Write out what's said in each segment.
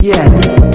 Yeah.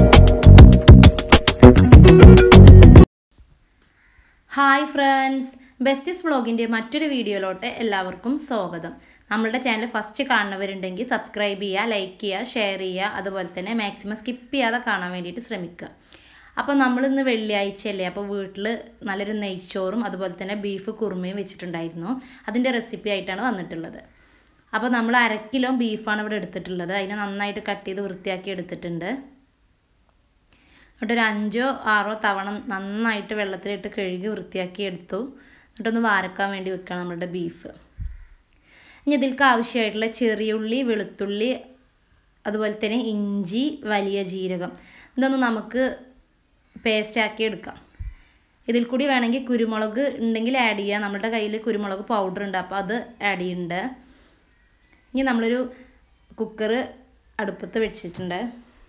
Hi friends besties വ്ളോഗിൻ്റെ മറ്റൊരു വീഡിയോയിലോട്ട് എല്ലാവർക്കും സ്വാഗതം നമ്മളുടെ ചാനൽ ഫസ്റ്റ് കാണുന്നവരുണ്ടെങ്കിൽ സബ്സ്ക്രൈബ് ചെയ്യുക ലൈക്ക് ചെയ്യുക ഷെയർ ചെയ്യുക അതുപോലെ തന്നെ മാക്സിമം സ്കിപ്പ് ചെയ്യാതെ കാണാൻ വേണ്ടിയിട്ട് ശ്രമിക്കുക അപ്പോൾ നമ്മളിന്ന് വെള്ളിയാഴ്ചയല്ലേ അപ്പോൾ വീട്ടിൽ നല്ലൊരു നെയ്ച്ചോറും അതുപോലെ തന്നെ ബീഫ് കുറുമയും വെച്ചിട്ടുണ്ടായിരുന്നു അതിൻ്റെ റെസിപ്പി ആയിട്ടാണ് വന്നിട്ടുള്ളത് അപ്പോൾ നമ്മൾ അര കിലോ ബീഫാണ് ഇവിടെ എടുത്തിട്ടുള്ളത് അതിനെ നന്നായിട്ട് കട്ട് ചെയ്ത് വൃത്തിയാക്കി എടുത്തിട്ടുണ്ട് എന്നിട്ട് ഒരു അഞ്ചോ ആറോ തവണ നന്നായിട്ട് വെള്ളത്തിലിട്ട് കഴുകി വൃത്തിയാക്കി എടുത്തു എന്നിട്ടൊന്ന് വാരക്കാൻ വേണ്ടി വെക്കണം നമ്മുടെ ബീഫ് ഇനി ഇതിൽക്ക് ആവശ്യമായിട്ടുള്ള ചെറിയുള്ളി വെളുത്തുള്ളി അതുപോലെ തന്നെ ഇഞ്ചി വലിയ ജീരകം ഇതൊന്ന് നമുക്ക് പേസ്റ്റാക്കി എടുക്കാം ഇതിൽ കൂടി വേണമെങ്കിൽ കുരുമുളക് ഉണ്ടെങ്കിൽ ആഡ് ചെയ്യാം നമ്മുടെ കയ്യിൽ കുരുമുളക് പൗഡർ ഉണ്ട് അപ്പോൾ അത് ആഡ് ചെയ്യുന്നുണ്ട് ഇനി നമ്മളൊരു കുക്കർ അടുപ്പത്ത് വെച്ചിട്ടുണ്ട്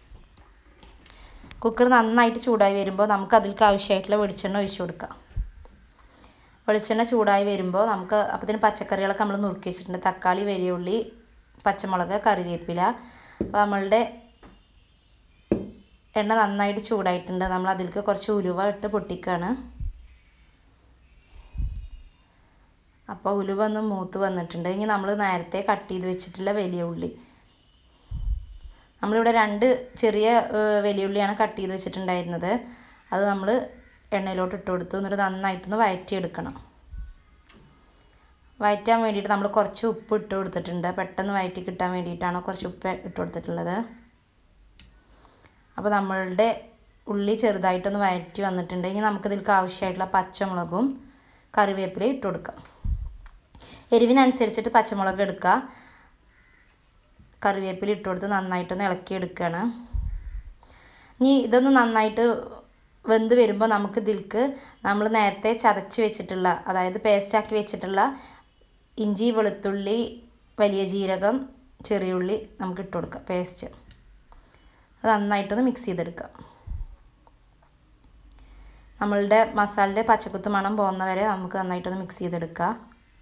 കുക്കർ നന്നായിട്ട് ചൂടായി വരുമ്പോൾ നമുക്ക് അതിലേക്ക് ആവശ്യമായിട്ടുള്ള വെളിച്ചെണ്ണ ഒഴിച്ചു കൊടുക്കാം വെളിച്ചെണ്ണ ചൂടായി വരുമ്പോൾ നമുക്ക് അപ്പത്തിന് പച്ചക്കറികളൊക്കെ നമ്മൾ നുറുക്കി വെച്ചിട്ടുണ്ട് തക്കാളി വലിയുള്ളി പച്ചമുളക് കറിവേപ്പില അപ്പോൾ നമ്മളുടെ എണ്ണ നന്നായിട്ട് ചൂടായിട്ടുണ്ട് നമ്മൾ അതിലേക്ക് കുറച്ച് ഉലുവ ഇട്ട് പൊട്ടിക്കുകയാണ് അപ്പോൾ ഉലുവ ഒന്ന് മൂത്ത് വന്നിട്ടുണ്ട് ഇനി നമ്മൾ നേരത്തെ കട്ട് ചെയ്ത് വെച്ചിട്ടുള്ള വലിയ ഉള്ളി നമ്മളിവിടെ രണ്ട് ചെറിയ വലിയ ഉള്ളിയാണ് കട്ട് ചെയ്ത് വെച്ചിട്ടുണ്ടായിരുന്നത് അത് നമ്മൾ എണ്ണയിലോട്ട് ഇട്ട് കൊടുത്തു എന്നിട്ട് നന്നായിട്ടൊന്ന് വഴറ്റിയെടുക്കണം വഴറ്റാൻ വേണ്ടിയിട്ട് നമ്മൾ കുറച്ച് ഉപ്പ് ഇട്ട് കൊടുത്തിട്ടുണ്ട് പെട്ടെന്ന് വഴറ്റി കിട്ടാൻ വേണ്ടിയിട്ടാണ് കുറച്ച് ഉപ്പ് ഇട്ട് കൊടുത്തിട്ടുള്ളത് അപ്പോൾ നമ്മളുടെ ഉള്ളി ചെറുതായിട്ടൊന്ന് വഴറ്റി വന്നിട്ടുണ്ട് ഇനി നമുക്കിതിലേക്ക് ആവശ്യമായിട്ടുള്ള പച്ചമുളകും കറിവേപ്പിലയും ഇട്ട് കൊടുക്കാം എരിവിനനുസരിച്ചിട്ട് പച്ചമുളക് എടുക്കുക കറിവേപ്പില ഇട്ട് കൊടുത്ത് നന്നായിട്ടൊന്ന് ഇളക്കിയെടുക്കുകയാണ് ഇനി ഇതൊന്ന് നന്നായിട്ട് വെന്ത് വരുമ്പോൾ നമുക്ക് ഇതിൽക്ക് നമ്മൾ നേരത്തെ ചതച്ച് വെച്ചിട്ടുള്ള അതായത് പേസ്റ്റാക്കി വെച്ചിട്ടുള്ള ഇഞ്ചി വെളുത്തുള്ളി വലിയ ജീരകം ചെറിയുള്ളി നമുക്ക് ഇട്ട് കൊടുക്കാം പേസ്റ്റ് അത് നന്നായിട്ടൊന്ന് മിക്സ് ചെയ്തെടുക്കാം നമ്മളുടെ മസാലയുടെ പച്ചക്കുത്ത് മണം പോകുന്നവരെ നമുക്ക് നന്നായിട്ടൊന്ന് മിക്സ് ചെയ്തെടുക്കാം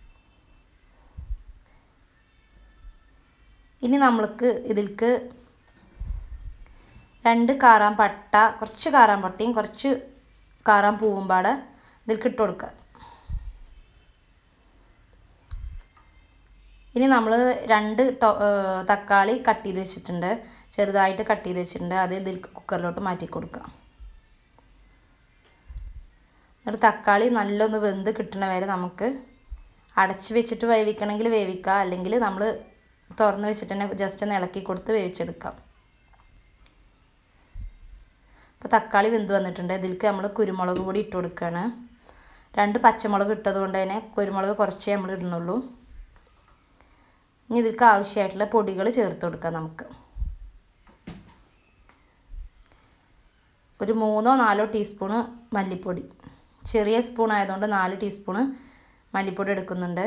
ഇനി നമ്മൾക്ക് ഇതിൽക്ക് രണ്ട് കാറാൻ പട്ട കുറച്ച് കാറാൻ പട്ടയും കുറച്ച് കാറാൻ പൂവും പാടെ ഇതിൽക്ക് ഇട്ട് കൊടുക്കുക ഇനി നമ്മൾ രണ്ട് തക്കാളി കട്ട് ചെയ്ത് വെച്ചിട്ടുണ്ട് ചെറുതായിട്ട് കട്ട് ചെയ്ത് വെച്ചിട്ടുണ്ട് അത് ഇതിൽ കുക്കറിലോട്ട് മാറ്റി കൊടുക്കുക എന്നിട്ട് തക്കാളി നല്ലൊന്ന് വെന്ത് കിട്ടണ വരെ നമുക്ക് അടച്ച് വെച്ചിട്ട് വേവിക്കണമെങ്കിൽ വേവിക്കുക അല്ലെങ്കിൽ നമ്മൾ തുറന്ന് വെച്ചിട്ട് തന്നെ ജസ്റ്റ് ഒന്ന് ഇളക്കി കൊടുത്ത് വേവിച്ചെടുക്കാം അപ്പോൾ തക്കാളി വെന്ത് വന്നിട്ടുണ്ട് ഇതിലേക്ക് നമ്മൾ കുരുമുളക് പൊടി ഇട്ട് കൊടുക്കുകയാണ് രണ്ട് പച്ചമുളക് ഇട്ടത് കൊണ്ട് തന്നെ കുരുമുളക് കുറച്ചേ നമ്മൾ ഇടുന്നുള്ളൂ ഇനി ഇതിലേക്ക് ആവശ്യമായിട്ടുള്ള പൊടികൾ ചേർത്ത് കൊടുക്കാം നമുക്ക് ഒരു മൂന്നോ നാലോ ടീസ്പൂണ് മല്ലിപ്പൊടി ചെറിയ സ്പൂൺ ആയതുകൊണ്ട് നാല് ടീസ്പൂണ് മല്ലിപ്പൊടി എടുക്കുന്നുണ്ട്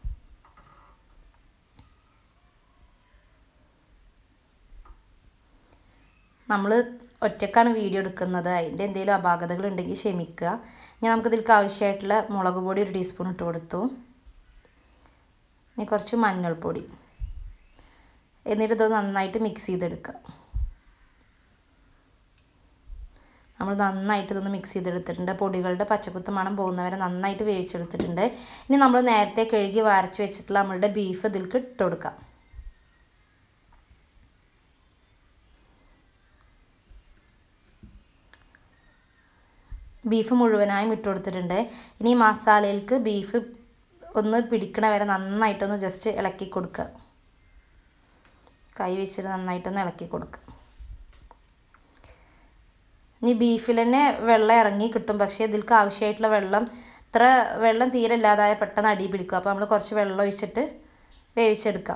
നമ്മൾ ഒറ്റക്കാണ് വീഡിയോ എടുക്കുന്നത് അതിൻ്റെ എന്തെങ്കിലും അപാകതകൾ ഉണ്ടെങ്കിൽ ക്ഷമിക്കുക ഇനി നമുക്ക് ഇതിലേക്ക് ആവശ്യമായിട്ടുള്ള മുളക് പൊടി ഒരു ടീസ്പൂൺ ഇട്ട് കൊടുത്തു ഇനി കുറച്ച് മഞ്ഞൾപ്പൊടി എന്നിട്ട് ഇത് നന്നായിട്ട് മിക്സ് ചെയ്തെടുക്കുക നമ്മൾ നന്നായിട്ട് ഇതൊന്ന് മിക്സ് ചെയ്തെടുത്തിട്ടുണ്ട് പൊടികളുടെ പച്ചക്കുത്ത് മണം പോകുന്നവരെ നന്നായിട്ട് വേവിച്ചെടുത്തിട്ടുണ്ട് ഇനി നമ്മൾ നേരത്തെ കഴുകി വരച്ച് വെച്ചിട്ടുള്ള നമ്മളുടെ ബീഫ് ഇതിലേക്ക് ഇട്ട് കൊടുക്കാം ബീഫ് മുഴുവനായും ഇട്ട് കൊടുത്തിട്ടുണ്ട് ഇനി മസാലയിലേക്ക് ബീഫ് ഒന്ന് പിടിക്കണ വരെ നന്നായിട്ടൊന്ന് ജസ്റ്റ് ഇളക്കി കൊടുക്കുക കൈ വെച്ചിട്ട് നന്നായിട്ടൊന്ന് ഇളക്കി കൊടുക്കുക ഇനി ബീഫിൽ തന്നെ വെള്ളം ഇറങ്ങി കിട്ടും പക്ഷേ ഇതിൽക്ക് ആവശ്യമായിട്ടുള്ള വെള്ളം ഇത്ര വെള്ളം തീരെ ഇല്ലാതായ പെട്ടെന്ന് അടി പിടിക്കും അപ്പോൾ നമ്മൾ കുറച്ച് വെള്ളം ഒഴിച്ചിട്ട് വേവിച്ചെടുക്കാം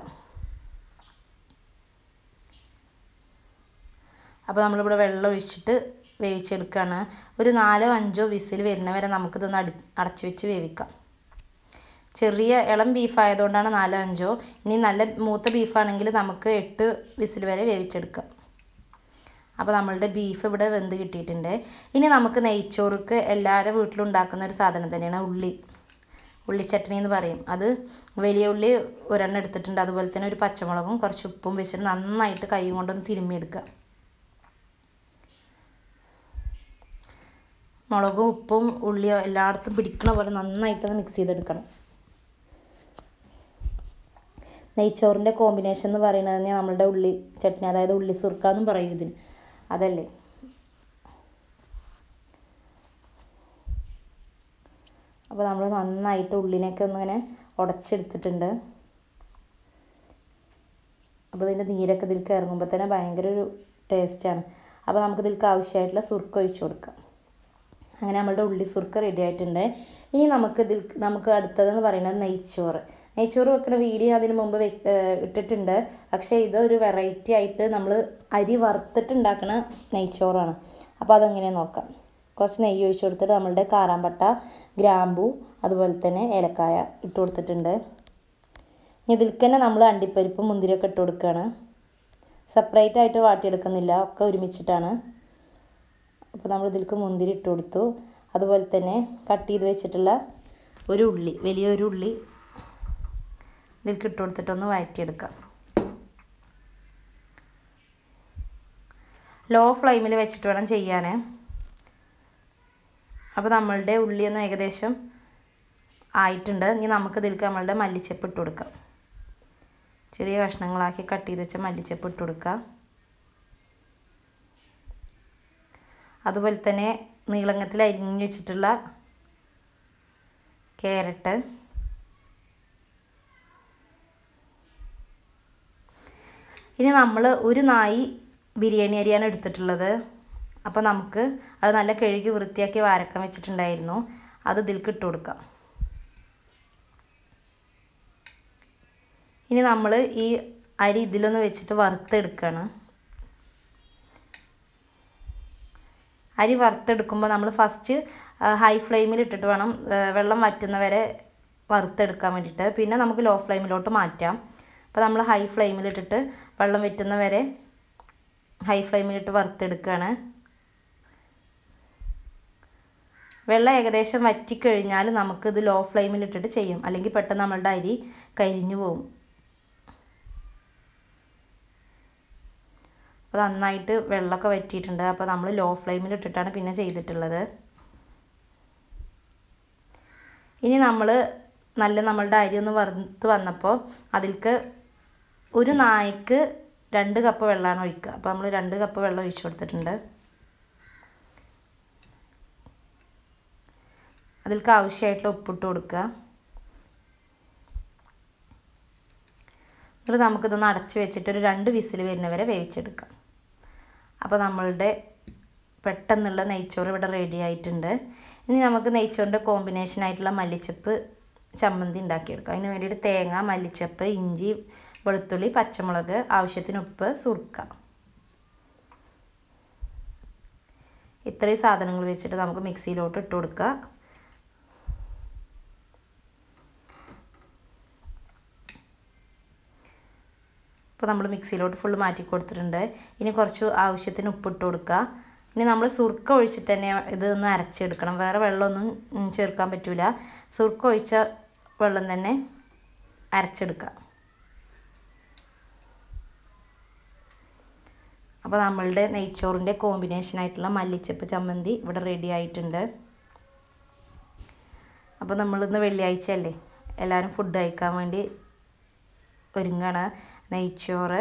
അപ്പോൾ നമ്മളിവിടെ വെള്ളം ഒഴിച്ചിട്ട് വേവിച്ചെടുക്കുകയാണ് ഒരു നാലോ അഞ്ചോ വിസിൽ വരുന്ന വരെ നമുക്കിതൊന്ന് അടി അടച്ചു വെച്ച് വേവിക്കാം ചെറിയ ഇളം ബീഫ് ആയതുകൊണ്ടാണ് നാലോ അഞ്ചോ ഇനി നല്ല മൂത്ത ബീഫാണെങ്കിൽ നമുക്ക് എട്ട് വിസിൽ വരെ വേവിച്ചെടുക്കാം അപ്പോൾ നമ്മളുടെ ബീഫ് ഇവിടെ വെന്ത് കിട്ടിയിട്ടുണ്ട് ഇനി നമുക്ക് നെയ്ച്ചോറുക്ക് എല്ലാവരുടെ വീട്ടിലും ഉണ്ടാക്കുന്ന ഒരു സാധനം തന്നെയാണ് ഉള്ളി ഉള്ളിച്ചട്ടണി എന്ന് പറയും അത് വലിയ ഉള്ളി ഒരെണ്ണം എടുത്തിട്ടുണ്ട് അതുപോലെ തന്നെ ഒരു പച്ചമുളകും കുറച്ച് ഉപ്പും വെച്ചിട്ട് നന്നായിട്ട് കൈ കൊണ്ടൊന്ന് തിരുമ്മിയെടുക്കുക മുളകും ഉപ്പും ഉള്ളിയോ എല്ലായിടത്തും പിടിക്കണ പോലെ നന്നായിട്ടൊന്ന് മിക്സ് ചെയ്തെടുക്കണം നെയ്ച്ചോറിൻ്റെ കോമ്പിനേഷൻ എന്ന് പറയുന്നത് തന്നെ നമ്മളുടെ ഉള്ളി ചട്നി അതായത് ഉള്ളി സുർക്ക എന്നും പറയും ഇതിന് അതല്ലേ അപ്പോൾ നമ്മൾ നന്നായിട്ട് ഉള്ളിനൊക്കെ ഒന്നിങ്ങനെ ഉടച്ചെടുത്തിട്ടുണ്ട് അപ്പോൾ ഇതിൻ്റെ നീരൊക്കെ ഇതിലേക്ക് ഇറങ്ങുമ്പോൾ തന്നെ ഭയങ്കര ഒരു ടേസ്റ്റാണ് അപ്പോൾ നമുക്ക് ഇതിലേക്ക് ആവശ്യമായിട്ടുള്ള സുർക്ക ഒഴിച്ച് കൊടുക്കാം അങ്ങനെ നമ്മളുടെ ഉള്ളി സുർക്ക റെഡി ആയിട്ടുണ്ട് ഇനി നമുക്ക് ഇതിൽ നമുക്ക് അടുത്തതെന്ന് പറയുന്നത് നെയ്ച്ചോറ് നെയ്ച്ചോറ് വെക്കുന്ന വീഡിയോ അതിന് മുമ്പ് വെച്ച് ഇട്ടിട്ടുണ്ട് പക്ഷേ ഇതൊരു വെറൈറ്റി ആയിട്ട് നമ്മൾ അരി വറുത്തിട്ട് ഉണ്ടാക്കുന്ന നെയ്ച്ചോറാണ് അപ്പോൾ അതെങ്ങനെ നോക്കാം കുറച്ച് നെയ്യ് ഒഴിച്ച് കൊടുത്തിട്ട് നമ്മളുടെ കാറാമ്പട്ട ഗ്രാമ്പു അതുപോലെ തന്നെ ഏലക്കായ ഇട്ട് കൊടുത്തിട്ടുണ്ട് ഇതിലേക്ക് തന്നെ നമ്മൾ അണ്ടിപ്പരിപ്പ് മുന്തിരിയൊക്കെ ഇട്ട് കൊടുക്കുകയാണ് സെപ്പറേറ്റ് ആയിട്ട് വാട്ടിയെടുക്കുന്നില്ല ഒക്കെ ഒരുമിച്ചിട്ടാണ് അപ്പോൾ നമ്മൾ ഇതിലേക്ക് മുന്തിരി ഇട്ട് കൊടുത്തു അതുപോലെ തന്നെ കട്ട് ചെയ്ത് വെച്ചിട്ടുള്ള ഒരു ഉള്ളി വലിയൊരു ഉള്ളി ഇതിലേക്ക് ഇട്ട് കൊടുത്തിട്ടൊന്ന് വഴറ്റിയെടുക്കാം ലോ ഫ്ലെയിമിൽ വെച്ചിട്ട് വേണം ചെയ്യാൻ അപ്പോൾ നമ്മളുടെ ഉള്ളിയൊന്നും ഏകദേശം ആയിട്ടുണ്ട് ഇനി നമുക്ക് ഇതിലേക്ക് നമ്മളുടെ മല്ലിച്ചപ്പ് ഇട്ട് കൊടുക്കാം ചെറിയ കഷ്ണങ്ങളാക്കി കട്ട് ചെയ്ത് വെച്ച മല്ലിച്ചപ്പ് ഇട്ട് കൊടുക്കുക അതുപോലെ തന്നെ നീളങ്ങത്തിൽ അരിഞ്ഞു വെച്ചിട്ടുള്ള ക്യാരറ്റ് ഇനി നമ്മൾ ഒരു നായി ബിരിയാണി അരിയാണ് എടുത്തിട്ടുള്ളത് അപ്പോൾ നമുക്ക് അത് നല്ല കഴുകി വൃത്തിയാക്കി വാരക്കം വെച്ചിട്ടുണ്ടായിരുന്നു അത് ഇതിലേക്ക് ഇട്ട് കൊടുക്കാം ഇനി നമ്മൾ ഈ അരി ഇതിലൊന്ന് വെച്ചിട്ട് വറുത്തെടുക്കുകയാണ് അരി വറുത്തെടുക്കുമ്പോൾ നമ്മൾ ഫസ്റ്റ് ഹൈ ഫ്ലെയിമിൽ ഇട്ടിട്ട് വേണം വെള്ളം വറ്റുന്നവരെ വറുത്തെടുക്കാൻ വേണ്ടിയിട്ട് പിന്നെ നമുക്ക് ലോ ഫ്ലെയിമിലോട്ട് മാറ്റാം അപ്പോൾ നമ്മൾ ഹൈ ഫ്ലെയിമിലിട്ടിട്ട് വെള്ളം വറ്റുന്ന വരെ ഹൈ ഫ്ലെയിമിലിട്ട് വറുത്തെടുക്കുകയാണ് വെള്ളം ഏകദേശം വറ്റിക്കഴിഞ്ഞാൽ നമുക്കിത് ലോ ഫ്ലെയിമിലിട്ടിട്ട് ചെയ്യാം അല്ലെങ്കിൽ പെട്ടെന്ന് നമ്മളുടെ അരി കരിഞ്ഞു പോകും അപ്പോൾ നന്നായിട്ട് വെള്ളമൊക്കെ വറ്റിയിട്ടുണ്ട് അപ്പോൾ നമ്മൾ ലോ ഫ്ലെയിമിൽ ഇട്ടിട്ടാണ് പിന്നെ ചെയ്തിട്ടുള്ളത് ഇനി നമ്മൾ നല്ല നമ്മളുടെ അരി ഒന്ന് വറുത്ത് വന്നപ്പോൾ അതിലേക്ക് ഒരു നായ്ക്ക് രണ്ട് കപ്പ് വെള്ളമാണ് ഒഴിക്കുക അപ്പോൾ നമ്മൾ രണ്ട് കപ്പ് വെള്ളം ഒഴിച്ചു കൊടുത്തിട്ടുണ്ട് അതിലേക്ക് ആവശ്യമായിട്ടുള്ള ഉപ്പിട്ട് കൊടുക്കുക എന്നിട്ട് നമുക്കിതൊന്ന് അടച്ച് വെച്ചിട്ട് ഒരു രണ്ട് വിസിൽ വരുന്നവരെ വേവിച്ചെടുക്കാം അപ്പോൾ നമ്മളുടെ പെട്ടെന്നുള്ള നെയ്ച്ചോറ് ഇവിടെ റെഡി ആയിട്ടുണ്ട് ഇനി നമുക്ക് നെയ്ച്ചോറിൻ്റെ കോമ്പിനേഷൻ ആയിട്ടുള്ള മല്ലിച്ചപ്പ് ചമ്മന്തി ഉണ്ടാക്കിയെടുക്കാം അതിന് വേണ്ടിയിട്ട് തേങ്ങ മല്ലിച്ചപ്പ് ഇഞ്ചി വെളുത്തുള്ളി പച്ചമുളക് ആവശ്യത്തിന് ഉപ്പ് സുർക്ക ഇത്രയും സാധനങ്ങൾ വെച്ചിട്ട് നമുക്ക് മിക്സിയിലോട്ട് ഇട്ട് കൊടുക്കുക ഇപ്പോൾ നമ്മൾ മിക്സിയിലോട്ട് ഫുള്ള് മാറ്റി കൊടുത്തിട്ടുണ്ട് ഇനി കുറച്ച് ആവശ്യത്തിന് ഉപ്പിട്ട് കൊടുക്കുക ഇനി നമ്മൾ സുർക്ക ഒഴിച്ചിട്ട് തന്നെ ഇത് ഒന്ന് അരച്ചെടുക്കണം വേറെ വെള്ളമൊന്നും ചേർക്കാൻ പറ്റില്ല സുർക്ക ഒഴിച്ച വെള്ളം തന്നെ അരച്ചെടുക്കുക അപ്പോൾ നമ്മളുടെ നെയ്ച്ചോറിൻ്റെ കോമ്പിനേഷനായിട്ടുള്ള മല്ലിച്ചപ്പ് ചമ്മന്തി ഇവിടെ റെഡി ആയിട്ടുണ്ട് അപ്പോൾ നമ്മളിന്ന് വെള്ളിയാഴ്ച അല്ലേ എല്ലാവരും ഫുഡ് കഴിക്കാൻ വേണ്ടി ഒരുങ്ങാണ് നെയ്ച്ചോറ്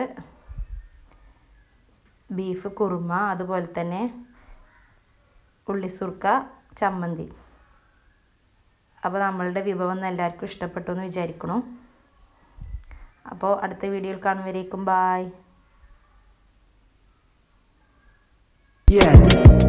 ബീഫ് കുറുമ അതുപോലെ തന്നെ ഉള്ളിസുർക്ക ചമ്മന്തി അപ്പോൾ നമ്മളുടെ വിഭവം എല്ലാവർക്കും ഇഷ്ടപ്പെട്ടു എന്ന് വിചാരിക്കണം അപ്പോൾ അടുത്ത വീഡിയോയിൽ കാണുമ്പോഴേക്കും ബായ് Yeah.